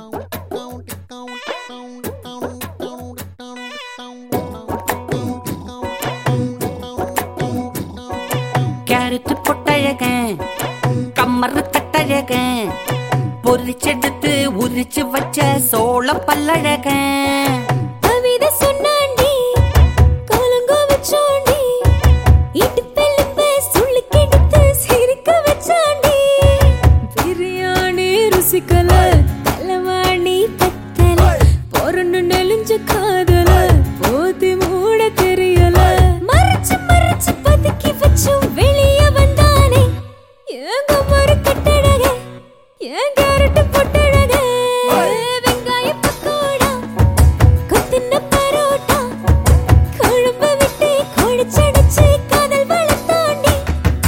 carrot பொட்டழகன் கம்மரு கட்டழகன் பொரிச்செடுத்து உரிச்சு வச்ச சோள பல்லழகன் கவிதை சொன்னாண்டி கலங்க வச்சாண்டி இடுப்பெலும்பு சுளுக்கெடுத்து சிரிக்க வச்சாண்டி பிரியாணி ருசிக்கல தலைவாணி பத்தல பொறன்னு நெலிஞ்ச காதல போத்தி மூட தெரியல மறைச்சு மறைச்சு பதுக்கி வச்சும் வெளிய வந்தானே ஏங்க மறு கட்டழக ஏன் கேரட் பொட்டழக வெங்காய பக்கோடா கொத்தின பரோட்டா குழம்பு விட்டு குழிச்சடிச்சு காதல் வளர்த்தாண்டி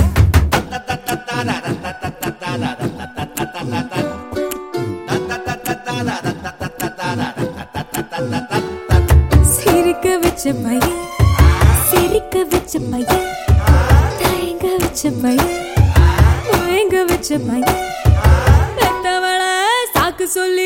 சிரிக்க வச்ச பையன் சிரிக்க வச்ச பையன் தயங்க வச்ச பையன் மயங்க வச்ச பையன் பெத்தவள சாக்கு சொல்லி